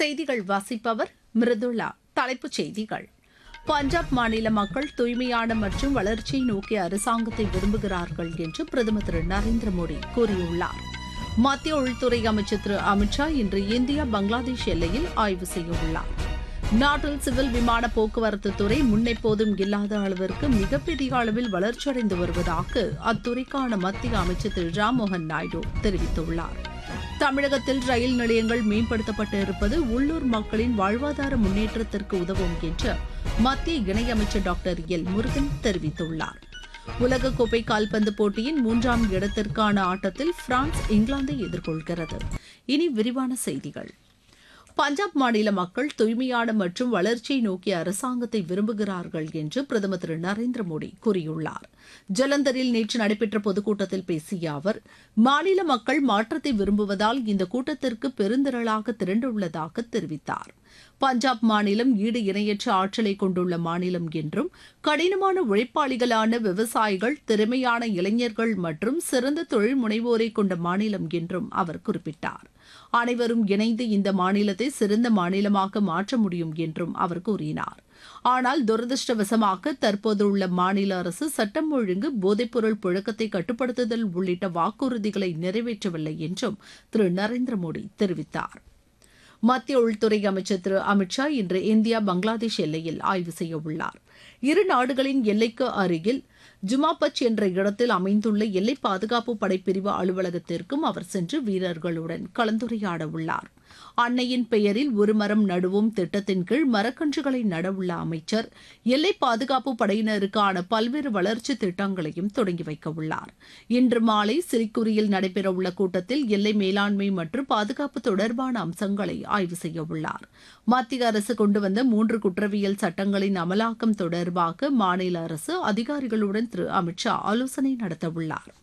செய்திகள் வாசிப்பவர் மிருதுளா தலைப்புச் செய்திகள் பஞ்சாப் மாநில மக்கள் தூய்மையான மற்றும் வளர்ச்சியை நோக்கிய அரசாங்கத்தை விரும்புகிறார்கள் என்று பிரதமர் திரு நரேந்திர மோடி கூறியுள்ளார் மத்திய உள்துறை அமைச்சர் திரு அமித்ஷா இன்று இந்தியா பங்களாதேஷ் எல்லையில் ஆய்வு செய்யவுள்ளார் நாட்டில் சிவில் விமான போக்குவரத்து துறை முன்னெப்போதும் இல்லாத அளவிற்கு மிகப்பெரிய அளவில் வளர்ச்சியடைந்து வருவதாக அத்துறைக்கான மத்திய அமைச்சர் திரு ராம்மோகன் நாயுடு தெரிவித்துள்ளார் தமிழகத்தில் ரயில் நிலையங்கள் மேம்படுத்தப்பட்டு இருப்பது உள்ளூர் மக்களின் வாழ்வாதார முன்னேற்றத்திற்கு உதவும் என்று மத்திய இணையமைச்சர் டாக்டர் எல் முருகன் தெரிவித்துள்ளார் உலகக்கோப்பை கால்பந்து போட்டியின் மூன்றாம் இடத்திற்கான ஆட்டத்தில் பிரான்ஸ் இங்கிலாந்தை எதிர்கொள்கிறது இனி விரிவான செய்திகள் பஞ்சாப் மாநில மக்கள் தூய்மையான மற்றும் வளர்ச்சியை நோக்கிய அரசாங்கத்தை விரும்புகிறார்கள் என்று பிரதமர் திரு நரேந்திர மோடி கூறியுள்ளார் ஜலந்தரில் நேற்று நடைபெற்ற பொதுக்கூட்டத்தில் பேசிய அவர் மாநில மக்கள் மாற்றத்தை விரும்புவதால் இந்த கூட்டத்திற்கு பெருந்திரளாக திரண்டுள்ளதாக தெரிவித்தார் பஞ்சாப் மாநிலம் ஈடு இணையற்ற ஆற்றலை கொண்டுள்ள மாநிலம் என்றும் கடினமான உழைப்பாளிகளான விவசாயிகள் திறமையான இளைஞர்கள் மற்றும் சிறந்த தொழில் முனைவோரை கொண்ட மாநிலம் என்றும் அவர் குறிப்பிட்டார் அனைவரும் இணைந்து இந்த மாநிலத்தை சிறந்த மாநிலமாக மாற்ற முடியும் என்றும் அவர் கூறினார் ஆனால் துரதிருஷ்டவசமாக தற்போதுள்ள மாநில அரசு சட்டம் ஒழுங்கு போதைப்பொருள் புழக்கத்தை கட்டுப்படுத்துதல் உள்ளிட்ட வாக்குறுதிகளை நிறைவேற்றவில்லை என்றும் திரு நரேந்திர மோடி தெரிவித்தார் மத்திய உள்துறை அமைச்சர் திரு அமித்ஷா இன்று இந்தியா பங்களாதேஷ் எல்லையில் ஆய்வு செய்யவுள்ளார் இரு நாடுகளின் எல்லைக்கு அருகில் ஜுமாபச் என்ற இடத்தில் அமைந்துள்ள எல்லை பாதுகாப்பு படைப்பிரிவு அலுவலகத்திற்கும் அவர் சென்று வீரர்களுடன் கலந்துரையாட உள்ளார் அன்னையின் பெயரில் ஒரு மரம் நடுவோம் திட்டத்தின் கீழ் மரக்கன்றுகளை நடவுள்ள அமைச்சர் எல்லை பாதுகாப்பு படையினருக்கான பல்வேறு வளர்ச்சி திட்டங்களையும் தொடங்கி வைக்க உள்ளார் இன்று மாலை சிலிக்குரியில் நடைபெறவுள்ள கூட்டத்தில் எல்லை மேலாண்மை மற்றும் பாதுகாப்பு தொடர்பான அம்சங்களை ஆய்வு செய்ய உள்ளார் மத்திய அரசு கொண்டு வந்த மூன்று குற்றவியல் சட்டங்களின் அமலாக்கம் தொடர்பாக மாநில அரசு அதிகாரிகளுடன் திரு அமித்ஷா ஆலோசனை நடத்தவுள்ளார்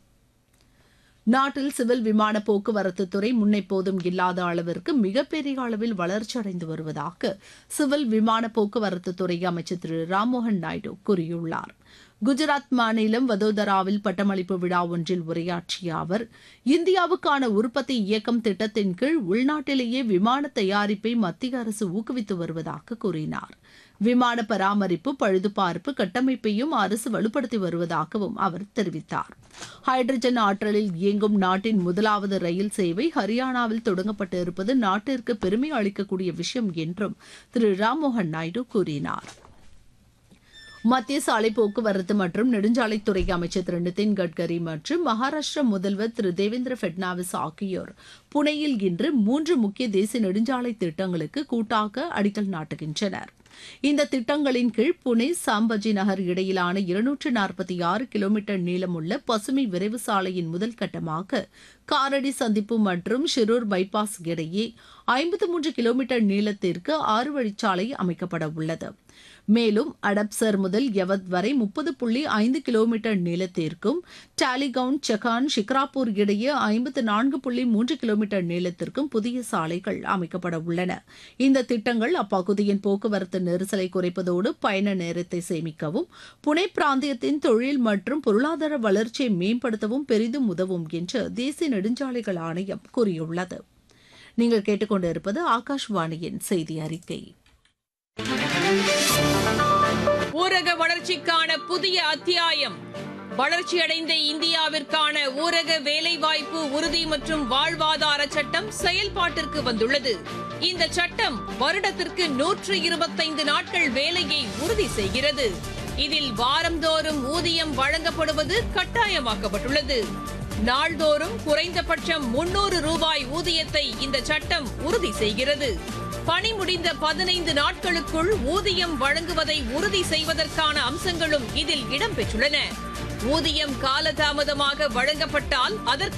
நாட்டில் சிவில் விமான போக்குவரத்து துறை முன்னெப்போதும் இல்லாத அளவிற்கு மிகப்பெரிய அளவில் வளர்ச்சியடைந்து வருவதாக சிவில் விமான போக்குவரத்து துறை அமைச்சர் திரு ராம்மோகன் நாயுடு கூறியுள்ளார் குஜராத் மாநிலம் வதோதராவில் பட்டமளிப்பு விழா ஒன்றில் உரையாற்றிய அவர் இந்தியாவுக்கான உற்பத்தி இயக்கம் திட்டத்தின் கீழ் உள்நாட்டிலேயே விமான தயாரிப்பை மத்திய அரசு ஊக்குவித்து வருவதாக கூறினார் விமான பராமரிப்பு பழுதுபார்ப்பு கட்டமைப்பையும் அரசு வலுப்படுத்தி வருவதாகவும் அவர் தெரிவித்தார் ஹைட்ரஜன் ஆற்றலில் இயங்கும் நாட்டின் முதலாவது ரயில் சேவை ஹரியானாவில் தொடங்கப்பட்டு இருப்பது நாட்டிற்கு பெருமை அளிக்கக்கூடிய விஷயம் என்றும் திரு ராம்மோகன் நாயுடு கூறினார் மத்திய சாலை போக்குவரத்து மற்றும் நெடுஞ்சாலைத்துறை அமைச்சர் திரு நிதின் கட்கரி மற்றும் மகாராஷ்டிர முதல்வர் திரு தேவேந்திர பட்னாவிஸ் ஆகியோர் புனேயில் இன்று மூன்று முக்கிய தேசிய நெடுஞ்சாலை திட்டங்களுக்கு கூட்டாக அடிக்கல் நாட்டுகின்றனர் இந்த திட்டங்களின் கீழ் புனே சாம்பஜி நகர் இடையிலான இருநூற்று நாற்பத்தி ஆறு கிலோமீட்டர் நீளமுள்ள பசுமை விரைவு சாலையின் முதல் கட்டமாக காரடி சந்திப்பு மற்றும் ஷிரூர் பைபாஸ் இடையே ஐம்பத்து மூன்று கிலோமீட்டர் நீளத்திற்கு ஆறு வழிச்சாலை அமைக்கப்பட உள்ளது மேலும் அடப்சர் முதல் யவத் வரை முப்பது புள்ளி ஐந்து கிலோமீட்டர் நீளத்திற்கும் டாலிகவுன் செகான் ஷிக்ராப்பூர் இடையே ஐம்பத்து நான்கு புள்ளி மூன்று கிலோமீட்டர் நீளத்திற்கும் புதிய சாலைகள் அமைக்கப்பட உள்ளன இந்த திட்டங்கள் அப்பகுதியின் போக்குவரத்து நெரிசலை குறைப்பதோடு பயண நேரத்தை சேமிக்கவும் புனே பிராந்தியத்தின் தொழில் மற்றும் பொருளாதார வளர்ச்சியை மேம்படுத்தவும் பெரிதும் உதவும் என்று தேசிய நெடுஞ்சாலைகள் ஆணையம் கூறியுள்ளது நீங்கள் கேட்டுக்கொண்டிருப்பது ஆகாஷ்வாணியின் செய்தி அறிக்கை ஊரக வளர்ச்சிக்கான புதிய அத்தியாயம் வளர்ச்சியடைந்த இந்தியாவிற்கான ஊரக வேலைவாய்ப்பு உறுதி மற்றும் வாழ்வாதார சட்டம் செயல்பாட்டிற்கு வந்துள்ளது இந்த சட்டம் வருடத்திற்கு நூற்று இருபத்தைந்து நாட்கள் வேலையை உறுதி செய்கிறது இதில் வாரந்தோறும் ஊதியம் வழங்கப்படுவது கட்டாயமாக்கப்பட்டுள்ளது நாள்தோறும் குறைந்தபட்சம் முன்னூறு ரூபாய் ஊதியத்தை இந்த சட்டம் உறுதி செய்கிறது பணி முடிந்த பதினைந்து நாட்களுக்குள் ஊதியம் வழங்குவதை உறுதி செய்வதற்கான அம்சங்களும் இதில் இடம்பெற்றுள்ளன ஊதியம் காலதாமதமாக வழங்கப்பட்டால் அதற்கு